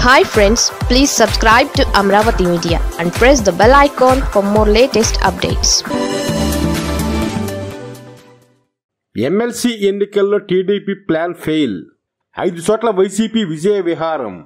hi friends please subscribe to Amaravati media and press the bell icon for more latest updates MLC ఎన్నికల్లో TDP plan fail ఐదు చోట్ల YCP విజయ విహారం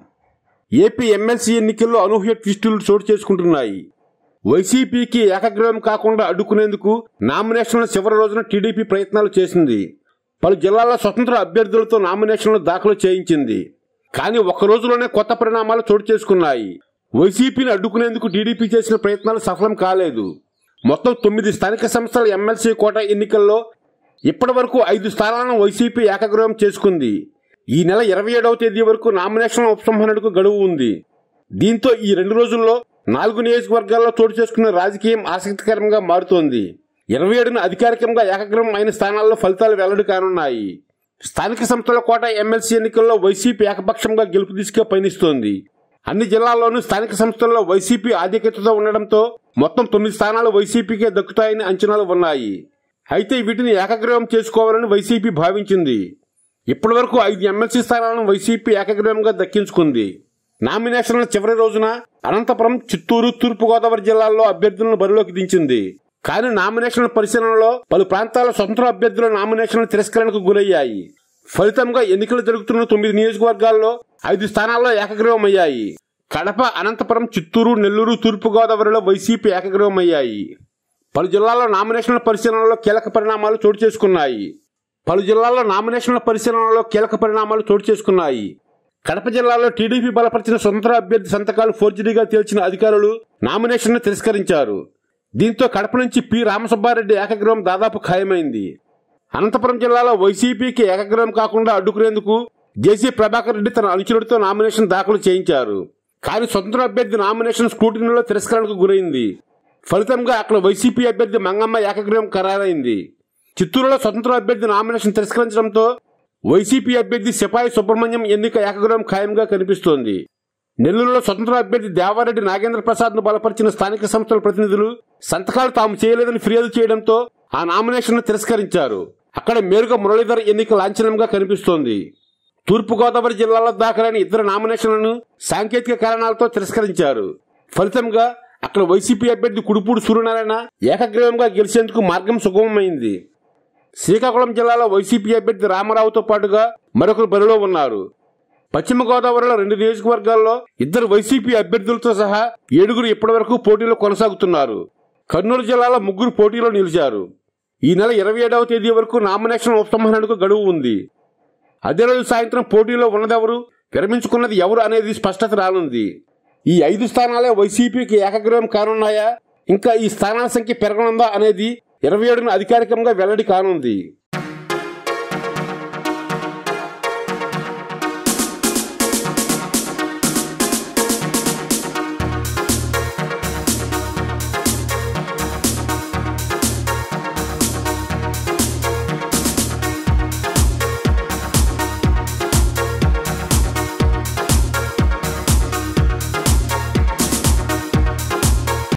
AP MLC ఎన్నికల్లో అనూహ్య ట్విస్టులు చోటు చేసుకుంటున్నాయి వైసీపీకి ఏకగ్రహం కాకుండా అడ్డుకునేందుకు నామినేషన్ల చివరి రోజున టీడీపీ ప్రయత్నాలు చేసింది పలు జిల్లాల స్వతంత్ర అభ్యర్థులతో నామినేషన్లు దాఖలు చేయించింది కానీ ఒక్క రోజులోనే కొత్త పరిణామాలు చోటు చేసుకున్నాయి వైసీపీని అడ్డుకునేందుకు టీడీపీ చేసిన ప్రయత్నాలు సఫలం కాలేదు మొత్తం తొమ్మిది స్థానిక సంస్థల ఎమ్మెల్సీ కోట ఎన్నికల్లో ఇప్పటి వరకు ఐదు స్థానాలను వైసీపీ ఏకగ్రహం చేసుకుంది ఈ నెల ఇరవై ఏడవ తేదీ వరకు నామినేషన్ ఉపసంహరణకు గడువు ఉంది దీంతో ఈ రెండు రోజుల్లో నాలుగు నియోజకవర్గాల్లో చోటు చేసుకున్న రాజకీయం ఆసక్తికరంగా మారుతోంది ఇరవై ఏడున అధికారికంగా ఏకగ్రహం అయిన స్థానాల్లో ఫలితాలు వెల్లడి కానున్నాయి స్థానిక సంస్థల కోట ఎమ్మెల్సీ ఎన్నికల్లో వైసీపీ ఏకపక్షంగా గెలుపు దిశగా పయనిస్తోంది అన్ని జిల్లాల్లోనూ స్థానిక సంస్థల్లో వైసీపీ ఆధిక్యతతో ఉండడంతో మొత్తం తొమ్మిది స్థానాలు వైసీపీకే దక్కుతాయని అంచనాలు ఉన్నాయి అయితే వీటిని ఏకగ్రహం చేసుకోవాలని వైసీపీ భావించింది ఇప్పటివరకు ఐదు ఎమ్మెల్సీ స్థానాలను వైసీపీ ఏకగ్రహంగా దక్కించుకుంది నామినేషన్ల చివరి రోజున అనంతపురం చిత్తూరు తూర్పుగోదావరి జిల్లాల్లో అభ్యర్థులను బరిలోకి దించింది కానీ నామినేషన్ల పరిశీలనలో పలు ప్రాంతాల స్వతంత్ర అభ్యర్థుల నామినేషన్లు తిరస్కరణకు గురయ్యాయి ఫలితంగా ఎన్నికలు జరుగుతున్న తొమ్మిది నియోజకవర్గాల్లో ఐదు స్థానాల్లో ఏకగ్రహం అయ్యాయి కడప అనంతపురం చిత్తూరు నెల్లూరు తూర్పుగోదావరిలో వైసీపీ ఏకగ్రహం అయ్యాయి పలు జిల్లాల్లో నామినేషన్ల పరిశీలనలో కీలక పరిణామాలు చోటు చేసుకున్నాయి పలు జిల్లాల్లో నామినేషన్ల పరిశీలనలో కీలక పరిణామాలు చోటు చేసుకున్నాయి కడప జిల్లాలో టీడీపీ బలపరిచిన స్వతంత్ర అభ్యర్థి సంతకాలు ఫోర్జరీగా తేల్చిన అధికారులు నామినేషన్ను తిరస్కరించారు దీంతో కడప నుంచి పి రామసుబ్బారెడ్డి ఏకగ్రహం దాదాపు ఖాయమైంది అనంతపురం జిల్లాలో వైసీపీకి ఏకగ్రహం కాకుండా అడ్డుకునేందుకు జేసీ ప్రభాకర్ రెడ్డి తన అనుచరుడితో నామినేషన్ దాఖలు చేయించారు కానీ స్వతంత్ర అభ్యర్థి నామినేషన్ స్క్రూటినీలో తిరస్కరణకు గురైంది ఫలితంగా అక్కడ వైసీపీ అభ్యర్థి మంగమ్మ ఏకగ్రహం ఖరారైంది చిత్తూరులో స్వతంత్ర అభ్యర్థి నామినేషన్ తిరస్కరించడంతో వైసీపీ అభ్యర్థి సిపాయి సుబ్రహ్మణ్యం ఎన్నిక ఏకగ్రహం ఖాయంగా కనిపిస్తోంది నెల్లూరులో స్వతంత్ర అభ్యర్థి దేవారెడ్డి నాగేంద్ర ప్రసాద్ ను బలపరిచిన స్థానిక సంస్థల ప్రతినిధులు సంతకాలు తాము చేయలేదని ఫిర్యాదు చేయడంతో ఆ నామినేషన్ తిరస్కరించారు అక్కడ మేరుగ మురళీధర్ ఎన్నిక లాంఛనంగా కనిపిస్తోంది తూర్పుగోదావరి జిల్లాలో దాఖలైన ఇద్దరు నామినేషన్లను సాంకేతిక కారణాలతో తిరస్కరించారు ఫలితంగా అక్కడ వైసీపీ అభ్యర్థి కుడుపూడి సూర్యనారాయణ ఏకగ్రీవంగా గెలిచేందుకు మార్గం సుగమమైంది శ్రీకాకుళం జిల్లాలో వైసీపీ అభ్యర్థి రామారావుతో పాటుగా మరొకరు బరిలో ఉన్నారు పశ్చిమ గోదావరిలో రెండు నియోజకవర్గాల్లో ఇద్దరు వైసీపీ అభ్యర్థులతో సహా ఏడుగురు ఇప్పటివరకు పోటీలో కొనసాగుతున్నారు కర్నూలు జిల్లాలో ముగ్గురు పోటీలో నిలిచారు ఈ నెల ఇరవై ఏడవ తేదీ వరకు నామినేషన్ ఉపసంహరణకు గడువు ఉంది అదే రోజు సాయంత్రం పోటీలో ఉన్నదెవరు విరమించుకున్నది ఎవరు అనేది స్పష్టత రానుంది ఈ ఐదు స్థానాలే వైసీపీకి ఏకగ్రహం కానున్నాయా ఇంకా ఈ స్థానాల సంఖ్య పెరగనుందా అనేది ఇరవై ఏడున అధికారికంగా వెల్లడి కానుంది